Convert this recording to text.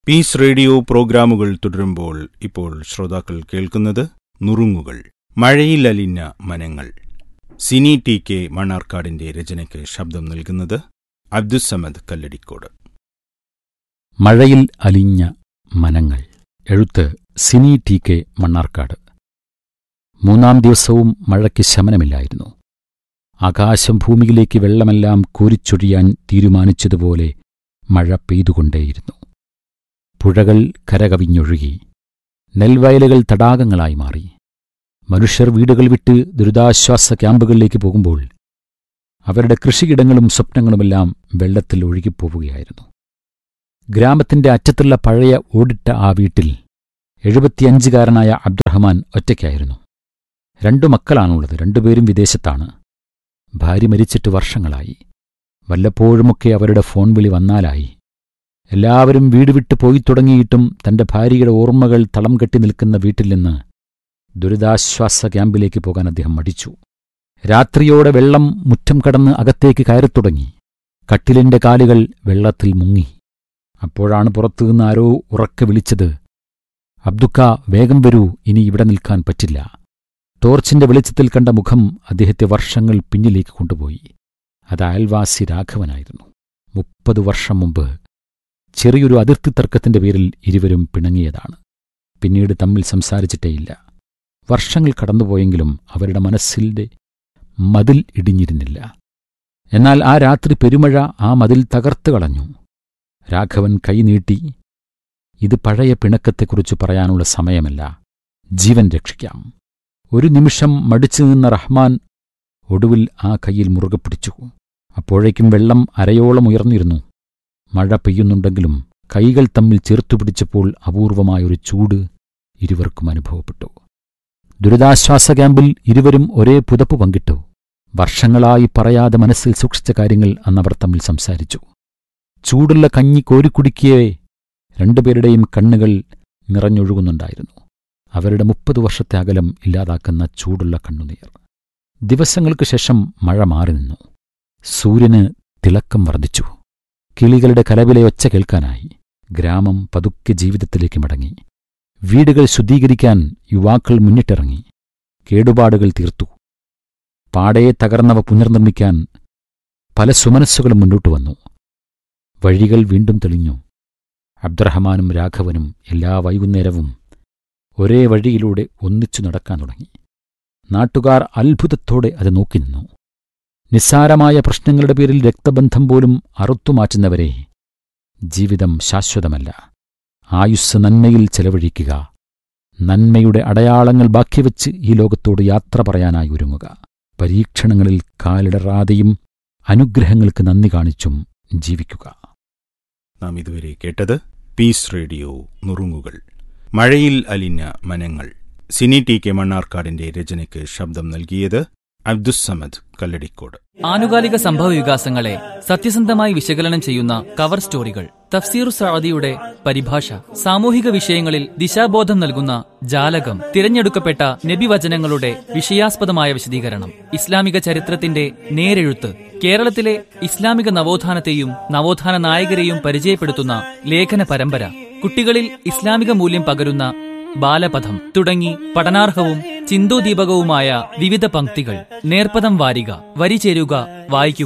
piece radio പ്രോഗ്രാമുകൾ തുടരുമ്പോൾ ഇപ്പോൾ ശ്രോതാക്കൾ കേൾക്കുന്നത് നുറുങ്ങുകൾ മഴയിൽ അലിഞ്ഞ മനങ്ങൾ സിനി ടി കെ മണ്ണാർക്കാടിന്റെ രചനയ്ക്ക് ശബ്ദം നൽകുന്നത് അബ്ദുസമദ് കല്ലടിക്കോട് മഴയിൽ അലിഞ്ഞ മനങ്ങൾ എഴുത്ത് സിനി ടി കെ മണ്ണാർക്കാട് മൂന്നാം ദിവസവും മഴയ്ക്ക് ശമനമില്ലായിരുന്നു ആകാശം ഭൂമിയിലേക്ക് വെള്ളമെല്ലാം കോരിച്ചൊഴിയാൻ തീരുമാനിച്ചതുപോലെ മഴ പെയ്തുകൊണ്ടേയിരുന്നു പുഴകൾ കരകവിഞ്ഞൊഴുകി നെൽവയലുകൾ തടാകങ്ങളായി മാറി മനുഷ്യർ വീടുകൾ വിട്ട് ദുരിതാശ്വാസ ക്യാമ്പുകളിലേക്ക് പോകുമ്പോൾ അവരുടെ കൃഷിയിടങ്ങളും സ്വപ്നങ്ങളുമെല്ലാം വെള്ളത്തിൽ ഒഴുകിപ്പോവുകയായിരുന്നു ഗ്രാമത്തിന്റെ അറ്റത്തുള്ള പഴയ ഓടിട്ട ആ വീട്ടിൽ എഴുപത്തിയഞ്ചുകാരനായ അബ്ദുറഹ്മാൻ ഒറ്റയ്ക്കായിരുന്നു രണ്ടു മക്കളാണുള്ളത് രണ്ടുപേരും വിദേശത്താണ് ഭാര്യ മരിച്ചിട്ട് വർഷങ്ങളായി വല്ലപ്പോഴുമൊക്കെ അവരുടെ ഫോൺ വിളി വന്നാലായി എല്ലാവരും വീട് വിട്ടു പോയി തുടങ്ങിയിട്ടും തന്റെ ഭാര്യയുടെ ഓർമ്മകൾ തളം കെട്ടി നിൽക്കുന്ന വീട്ടിൽ നിന്ന് ദുരിതാശ്വാസ ക്യാമ്പിലേക്ക് പോകാൻ അദ്ദേഹം മടിച്ചു രാത്രിയോടെ വെള്ളം മുറ്റം കടന്ന് അകത്തേക്ക് കയറിത്തുടങ്ങി കട്ടിലിന്റെ കാലുകൾ വെള്ളത്തിൽ മുങ്ങി അപ്പോഴാണ് പുറത്തുനിന്ന് ആരോ ഉറക്കെ വിളിച്ചത് അബ്ദുക്ക വേഗം വരൂ ഇനി ഇവിടെ നിൽക്കാൻ പറ്റില്ല ടോർച്ചിന്റെ വെളിച്ചത്തിൽ കണ്ട മുഖം അദ്ദേഹത്തെ വർഷങ്ങൾ പിന്നിലേക്ക് കൊണ്ടുപോയി അത് അയൽവാസി രാഘവനായിരുന്നു മുപ്പത് വർഷം മുമ്പ് ചെറിയൊരു അതിർത്തി തർക്കത്തിന്റെ പേരിൽ ഇരുവരും പിണങ്ങിയതാണ് പിന്നീട് തമ്മിൽ സംസാരിച്ചിട്ടേയില്ല വർഷങ്ങൾ കടന്നുപോയെങ്കിലും അവരുടെ മനസ്സിന്റെ മതിൽ ഇടിഞ്ഞിരുന്നില്ല എന്നാൽ ആ രാത്രി പെരുമഴ ആ മതിൽ തകർത്തു കളഞ്ഞു രാഘവൻ കൈനീട്ടി ഇത് പഴയ പിണക്കത്തെക്കുറിച്ച് പറയാനുള്ള സമയമല്ല ജീവൻ രക്ഷിക്കാം ഒരു നിമിഷം മടിച്ചു നിന്ന റഹ്മാൻ ഒടുവിൽ ആ കൈയിൽ മുറുകെ പിടിച്ചു അപ്പോഴേക്കും വെള്ളം അരയോളം ഉയർന്നിരുന്നു മഴ പെയ്യുന്നുണ്ടെങ്കിലും കൈകൾ തമ്മിൽ ചേർത്തുപിടിച്ചപ്പോൾ അപൂർവമായൊരു ചൂട് ഇരുവർക്കും അനുഭവപ്പെട്ടു ദുരിതാശ്വാസ ക്യാമ്പിൽ ഇരുവരും ഒരേ പുതപ്പ് പങ്കിട്ടു വർഷങ്ങളായി പറയാതെ മനസ്സിൽ സൂക്ഷിച്ച കാര്യങ്ങൾ അന്നവർ തമ്മിൽ സംസാരിച്ചു ചൂടുള്ള കഞ്ഞി കോരിക്കുടിക്കേ രണ്ടുപേരുടെയും കണ്ണുകൾ നിറഞ്ഞൊഴുകുന്നുണ്ടായിരുന്നു അവരുടെ മുപ്പത് വർഷത്തെ അകലം ഇല്ലാതാക്കുന്ന ചൂടുള്ള കണ്ണുനീർ ദിവസങ്ങൾക്ക് ശേഷം മഴ മാറി നിന്നു സൂര്യന് തിളക്കം വർദ്ധിച്ചു കിളികളുടെ കലവിലെ ഒച്ച കേൾക്കാനായി ഗ്രാമം പതുക്കെ ജീവിതത്തിലേക്ക് മടങ്ങി വീടുകൾ ശുദ്ധീകരിക്കാൻ യുവാക്കൾ മുന്നിട്ടിറങ്ങി കേടുപാടുകൾ തീർത്തു പാടയെ തകർന്നവ പുനർനിർമ്മിക്കാൻ പല സുമനസ്സുകളും മുന്നോട്ടു വന്നു വഴികൾ വീണ്ടും തെളിഞ്ഞു അബ്ദുറഹ്മാനും രാഘവനും എല്ലാ വൈകുന്നേരവും ഒരേ വഴിയിലൂടെ ഒന്നിച്ചു നടക്കാൻ തുടങ്ങി നാട്ടുകാർ അത്ഭുതത്തോടെ അത് നോക്കി നിന്നു നിസ്സാരമായ പ്രശ്നങ്ങളുടെ പേരിൽ രക്തബന്ധം പോലും അറുത്തുമാറ്റുന്നവരെ ജീവിതം ശാശ്വതമല്ല ആയുസ് നന്മയിൽ ചെലവഴിക്കുക നന്മയുടെ അടയാളങ്ങൾ ബാക്കിവെച്ച് ഈ ലോകത്തോട് യാത്ര പറയാനായി ഒരുങ്ങുക പരീക്ഷണങ്ങളിൽ കാലിടറാതെയും അനുഗ്രഹങ്ങൾക്ക് നന്ദി കാണിച്ചും ജീവിക്കുക നാം ഇതുവരെ കേട്ടത് പീസ് റേഡിയോ നുറുങ്ങുകൾ മഴയിൽ അലിഞ്ഞ മനങ്ങൾ സിനി ടി കെ മണ്ണാർക്കാടിന്റെ രചനയ്ക്ക് ശബ്ദം നൽകിയത് അബ്ദുസമദ് കല്ലടിക്കോട് ആനുകാലിക സംഭവ വികാസങ്ങളെ സത്യസന്ധമായി വിശകലനം ചെയ്യുന്ന കവർ സ്റ്റോറികൾ തഫ്സീർ സഅദിയുടെ പരിഭാഷ സാമൂഹിക വിഷയങ്ങളിൽ ദിശാബോധം നൽകുന്ന ജാലകം തിരഞ്ഞെടുക്കപ്പെട്ട നബിവചനങ്ങളുടെ വിഷയാസ്പദമായ വിശദീകരണം ഇസ്ലാമിക ചരിത്രത്തിന്റെ നേരെഴുത്ത് കേരളത്തിലെ ഇസ്ലാമിക നവോത്ഥാനത്തെയും നവോത്ഥാന നായകരെയും പരിചയപ്പെടുത്തുന്ന ലേഖന പരമ്പര കുട്ടികളിൽ ഇസ്ലാമിക മൂല്യം പകരുന്ന ബാലപഥം തുടങ്ങി പഠനാർഹവും ചിന്തോദീപകവുമായ വിവിധ പംക്തികൾ നേർപ്പദം വാരിക വരി ചേരുക വായിക്കുക